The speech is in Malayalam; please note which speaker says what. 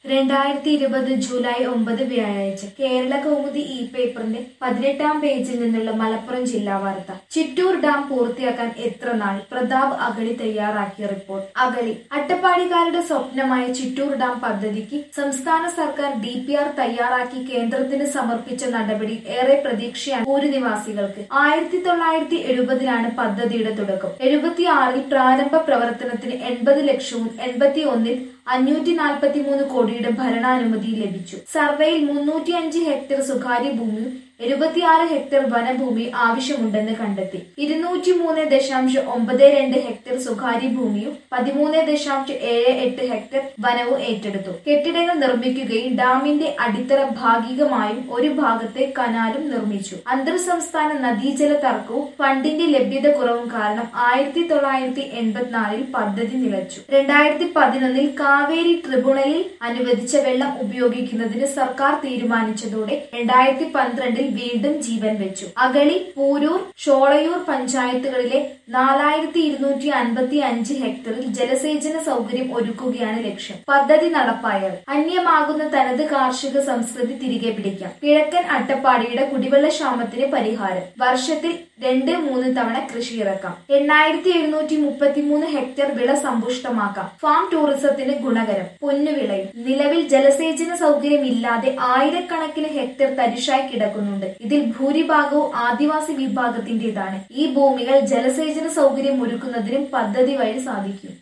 Speaker 1: രണ്ടായിരത്തി ഇരുപത് ജൂലൈ ഒമ്പത് വ്യാഴാഴ്ച കേരള കൗമുദി ഇ പേപ്പറിന്റെ പതിനെട്ടാം പേജിൽ നിന്നുള്ള മലപ്പുറം ജില്ലാ വാർത്ത ചിറ്റൂർ ഡാം പൂർത്തിയാക്കാൻ എത്ര നാൾ പ്രതാപ് അഗളി തയ്യാറാക്കിയ റിപ്പോർട്ട് അഗളി അട്ടപ്പാടിക്കാരുടെ സ്വപ്നമായ ചിറ്റൂർ ഡാം പദ്ധതിക്ക് സംസ്ഥാന സർക്കാർ ഡി പി ആർ തയ്യാറാക്കി കേന്ദ്രത്തിന് സമർപ്പിച്ച നടപടി ഏറെ പ്രതീക്ഷയാണ് ഊരുനിവാസികൾക്ക് ആയിരത്തി തൊള്ളായിരത്തി എഴുപതിലാണ് പദ്ധതിയുടെ തുടക്കം എഴുപത്തിയാറിൽ പ്രാരംഭ പ്രവർത്തനത്തിന് എൺപത് ലക്ഷവും എൺപത്തി ഒന്നിൽ അഞ്ഞൂറ്റി നാൽപ്പത്തി മൂന്ന് കോടിയുടെ ഭരണാനുമതി ലഭിച്ചു സർവേയിൽ മുന്നൂറ്റി അഞ്ച് ഹെക്ടർ സ്വകാര്യ ഭൂമിയും എഴുപത്തിയാറ് ഹെക്ടർ വനഭൂമി ആവശ്യമുണ്ടെന്ന് കണ്ടെത്തി ഇരുന്നൂറ്റി മൂന്ന് ദശാംശം ഒമ്പത് രണ്ട് ഹെക്ടർ സ്വകാര്യ ഭൂമിയും പതിമൂന്ന് ദശാംശം ഏഴ് എട്ട് ഹെക്ടർ വനവും ഏറ്റെടുത്തു കെട്ടിടങ്ങൾ നിർമ്മിക്കുകയും ഡാമിന്റെ അടിത്തറ ഭാഗികമായും ഒരു ഭാഗത്തെ കനാലും നിർമ്മിച്ചു അന്തർ സംസ്ഥാന നദീജല തർക്കവും ഫണ്ടിന്റെ ലഭ്യത കുറവും കാരണം ആയിരത്തി തൊള്ളായിരത്തി എൺപത്തിനാലിൽ പദ്ധതി നിലച്ചു രണ്ടായിരത്തി പതിനൊന്നിൽ കാവേരി ട്രിബ്യൂണലിൽ അനുവദിച്ച വെള്ളം ഉപയോഗിക്കുന്നതിന് സർക്കാർ തീരുമാനിച്ചതോടെ രണ്ടായിരത്തി പന്ത്രണ്ടിൽ വീണ്ടും ജീവൻ വെച്ചു അഗളി പൂരൂർ ഷോളയൂർ പഞ്ചായത്തുകളിലെ നാലായിരത്തി ഇരുന്നൂറ്റി അൻപത്തി അഞ്ച് ഹെക്ടറിൽ ജലസേചന സൗകര്യം ഒരുക്കുകയാണ് ലക്ഷ്യം പദ്ധതി നടപ്പായാൽ അന്യമാകുന്ന തനത് കാർഷിക സംസ്കൃതി തിരികെ പിടിക്കാം കിഴക്കൻ അട്ടപ്പാടിയുടെ കുടിവെള്ള ക്ഷാമത്തിന് പരിഹാരം വർഷത്തിൽ രണ്ട് മൂന്ന് തവണ കൃഷി ഇറക്കാം എണ്ണായിരത്തി എഴുന്നൂറ്റി മുപ്പത്തിമൂന്ന് ഹെക്ടർ വിള സമ്പുഷ്ടമാക്കാം ഫാം ടൂറിസത്തിന് ഗുണകരം പൊന്നുവിളയും നിലവിൽ ജലസേചന സൗകര്യം ഇല്ലാതെ ആയിരക്കണക്കിന് ഹെക്ടർ തരിശായി കിടക്കുന്നുണ്ട് ഇതിൽ ഭൂരിഭാഗവും ആദിവാസി വിഭാഗത്തിന്റേതാണ് ഈ ഭൂമികൾ ജലസേചന സൗകര്യം ഒരുക്കുന്നതിനും പദ്ധതി വഴി സാധിക്കും